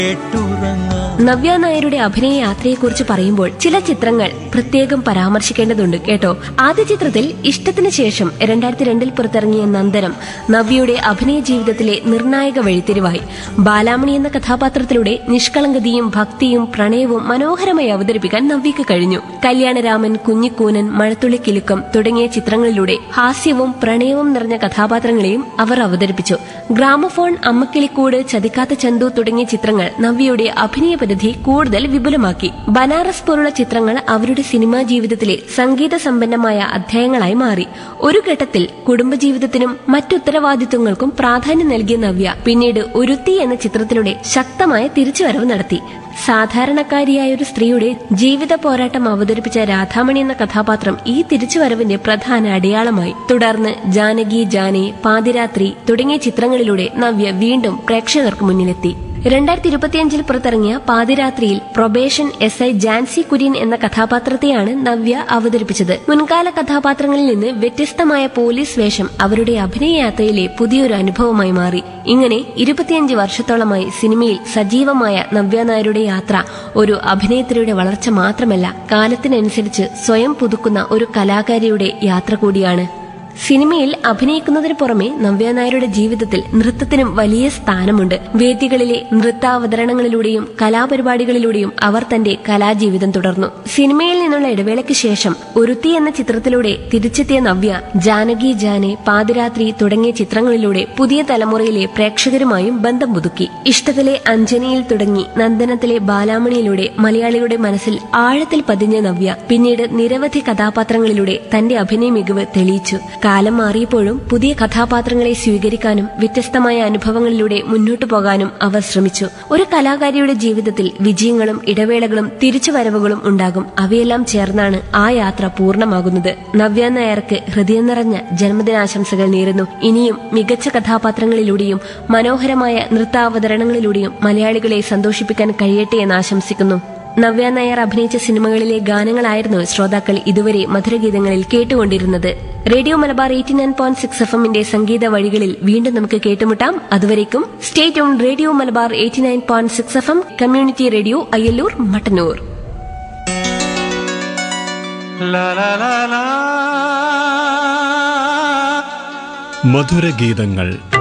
കേട്ടുറങ്ങാം നവ്യ നായരുടെ അഭിനയ യാത്രയെക്കുറിച്ച് പറയുമ്പോൾ ചില ചിത്രങ്ങൾ പ്രത്യേകം പരാമർശിക്കേണ്ടതുണ്ട് കേട്ടോ ആദ്യ ചിത്രത്തിൽ ഇഷ്ടത്തിന് ശേഷം രണ്ടായിരത്തി രണ്ടിൽ പുറത്തിറങ്ങിയ നന്ദനം നവ്യയുടെ അഭിനയ ജീവിതത്തിലെ നിർണായക വഴിത്തിരിവായി ബാലാമണി എന്ന കഥാപാത്രത്തിലൂടെ നിഷ്കളങ്കതയും ഭക്തിയും പ്രണയവും മനോഹരമായി അവതരിപ്പിക്കാൻ നവ്യക്ക് കഴിഞ്ഞു കല്യാണരാമൻ കുഞ്ഞിക്കൂനൻ മഴത്തുള്ളി കിലുക്കം തുടങ്ങിയ ചിത്രങ്ങളിലൂടെ ഹാസ്യവും പ്രണയവും നിറഞ്ഞ കഥാപാത്രങ്ങളെയും അവർ അവതരിപ്പിച്ചു ഗ്രാമഫോൺ അമ്മക്കിളിക്കൂട് ചതിക്കാത്ത ചന്തു തുടങ്ങിയ ചിത്രങ്ങൾ നവ്യയുടെ അഭിനയ പരിധി കൂടുതൽ വിപുലമാക്കി ബനാറസ് പോലുള്ള ചിത്രങ്ങൾ അവരുടെ സിനിമാ ജീവിതത്തിലെ സംഗീത സമ്പന്നമായ അധ്യായങ്ങളായി മാറി ഒരു ഘട്ടത്തിൽ കുടുംബജീവിതത്തിനും മറ്റുത്തരവാദിത്വങ്ങൾക്കും പ്രാധാന്യം നൽകിയ നവ്യ പിന്നീട് ഒരുത്തി എന്ന ചിത്രത്തിലൂടെ ശക്തമായ തിരിച്ചുവരവ് നടത്തി സാധാരണക്കാരിയായ ഒരു സ്ത്രീയുടെ ജീവിത പോരാട്ടം അവതരിപ്പിച്ച രാധാമണി എന്ന കഥാപാത്രം ഈ തിരിച്ചുവരവിന്റെ പ്രധാന അടയാളമായി തുടർന്ന് ജാനകി ജാനെ പാതിരാത്രി തുടങ്ങിയ ചിത്രങ്ങളിലൂടെ നവ്യ വീണ്ടും പ്രേക്ഷകർക്ക് മുന്നിലെത്തി രണ്ടായിരത്തി ഇരുപത്തിയഞ്ചിൽ പുറത്തിറങ്ങിയ പാതിരാത്രിയിൽ probation S I Jancy Kurian എന്ന കഥാപാത്രത്തെയാണ് നവ്യ അവതരിപ്പിച്ചത് മുൻകാല കഥാപാത്രങ്ങളിൽ നിന്ന് വ്യത്യസ്തമായ പോലീസ് വേഷം അവരുടെ അഭിനയ യാത്രയിലെ പുതിയൊരു അനുഭവമായി മാറി ഇങ്ങനെ ഇരുപത്തിയഞ്ച് വർഷത്തോളമായി സിനിമയിൽ സജീവമായ നവ്യ നായരുടെ യാത്ര ഒരു അഭിനേത്രിയുടെ വളർച്ച മാത്രമല്ല കാലത്തിനനുസരിച്ച് സ്വയം പുതുക്കുന്ന ഒരു കലാകാരിയുടെ യാത്ര കൂടിയാണ് സിനിമയിൽ അഭിനയിക്കുന്നതിന് പുറമെ നവ്യ നായരുടെ ജീവിതത്തിൽ നൃത്തത്തിനും വലിയ സ്ഥാനമുണ്ട് വേദികളിലെ നൃത്താവതരണങ്ങളിലൂടെയും കലാപരിപാടികളിലൂടെയും അവർ തന്റെ കലാജീവിതം തുടർന്നു സിനിമയിൽ നിന്നുള്ള ഇടവേളയ്ക്ക് ശേഷം ഒരുത്തി എന്ന ചിത്രത്തിലൂടെ തിരിച്ചെത്തിയ നവ്യ ജാനകി ജാനെ പാതിരാത്രി തുടങ്ങിയ ചിത്രങ്ങളിലൂടെ പുതിയ തലമുറയിലെ പ്രേക്ഷകരുമായും ബന്ധം പുതുക്കി ഇഷ്ടത്തിലെ അഞ്ജനിയിൽ തുടങ്ങി നന്ദനത്തിലെ ബാലാമണിയിലൂടെ മലയാളികളുടെ മനസ്സിൽ ആഴത്തിൽ പതിഞ്ഞ നവ്യ പിന്നീട് നിരവധി കഥാപാത്രങ്ങളിലൂടെ തന്റെ അഭിനയ മികവ് തെളിയിച്ചു കാലം മാറിയപ്പോഴും പുതിയ കഥാപാത്രങ്ങളെ സ്വീകരിക്കാനും വ്യത്യസ്തമായ അനുഭവങ്ങളിലൂടെ മുന്നോട്ടു പോകാനും അവർ ശ്രമിച്ചു ഒരു കലാകാരിയുടെ ജീവിതത്തിൽ വിജയങ്ങളും ഇടവേളകളും തിരിച്ചുവരവുകളും ഉണ്ടാകും അവയെല്ലാം ചേർന്നാണ് ആ യാത്ര പൂർണ്ണമാകുന്നത് നവ്യ നായർക്ക് ഹൃദയം നിറഞ്ഞ ജന്മദിനാശംസകൾ നേരുന്നു ഇനിയും മികച്ച കഥാപാത്രങ്ങളിലൂടെയും മനോഹരമായ നൃത്താവതരണങ്ങളിലൂടെയും മലയാളികളെ സന്തോഷിപ്പിക്കാൻ കഴിയട്ടെ എന്ന് ആശംസിക്കുന്നു നവ്യ നായർ അഭിനയിച്ച സിനിമകളിലെ ഗാനങ്ങളായിരുന്നു ശ്രോതാക്കൾ ഇതുവരെ മധുരഗീതങ്ങളിൽ കേട്ടുകൊണ്ടിരുന്നത് radio Malabar eighty nine point six F എമ്മിന്റെ സംഗീത വഴികളിൽ വീണ്ടും നമുക്ക് കേട്ടുമുട്ടാം അതുവരേക്കും stay on radio Malabar eighty nine point six F M community radio Ayyallur Mattannur ലാ ലാ ലാ ലാ മധുരഗീതങ്ങൾ